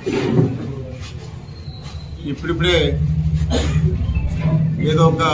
ఇప్పుడిప్పుడే ఏదో ఒక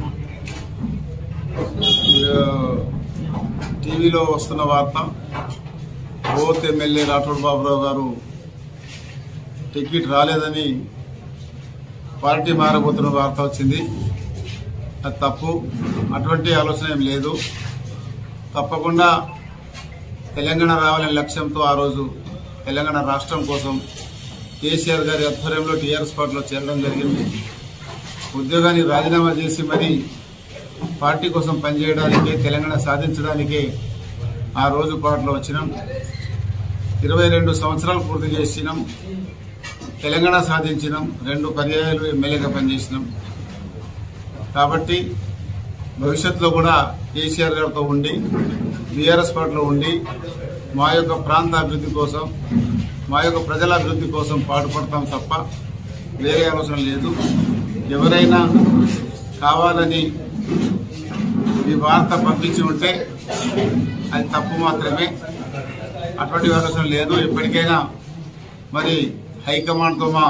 ఆ, టీవీలో వస్తున్న వార్త బోత్ ఎమ్మెల్యే రాఠోడ్ బాబురావు గారు టికెట్ రాలేదని పార్టీ మారబోతున్న వార్త వచ్చింది అది తప్పు అటువంటి ఆలోచన ఏం లేదు తప్పకుండా తెలంగాణ రావాలనే లక్ష్యంతో ఆ రోజు తెలంగాణ రాష్ట్రం కోసం కేసీఆర్ గారి ఆధ్వర్యంలో టీఆర్ఎస్ పార్టీలో చేరడం జరిగింది ఉద్యోగాన్ని రాజీనామా చేసి మరి పార్టీ కోసం పనిచేయడానికే తెలంగాణ సాధించడానికే ఆ రోజు పార్టీలో వచ్చినాం ఇరవై రెండు సంవత్సరాలు పూర్తి చేసినాం తెలంగాణ సాధించినాం రెండు పర్యాయాలు ఎమ్మెల్యేగా పనిచేసినాం కాబట్టి భవిష్యత్తులో కూడా కేసీఆర్ గారితో ఉండి బీఆర్ఎస్ పార్టీలో ఉండి మా యొక్క ప్రాంత అభివృద్ధి కోసం మా యొక్క ప్రజల అభివృద్ధి కోసం పాటుపడతాం తప్ప వేరే ఆలోచన లేదు ఎవరైనా కావాలని ఈ వార్త పంపించి ఉంటే అది తప్పు మాత్రమే అటువంటి ఆలోచన లేదు ఇప్పటికైనా మరి హైకమాండ్తో మా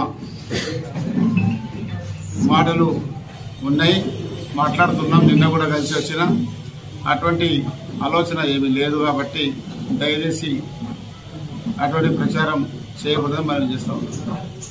మాటలు ఉన్నాయి మాట్లాడుతున్నాం నిన్న కూడా కలిసి వచ్చిన అటువంటి ఆలోచన ఏమీ లేదు కాబట్టి దయచేసి అటువంటి ప్రచారం చేయకూడదని మనం చేస్తాం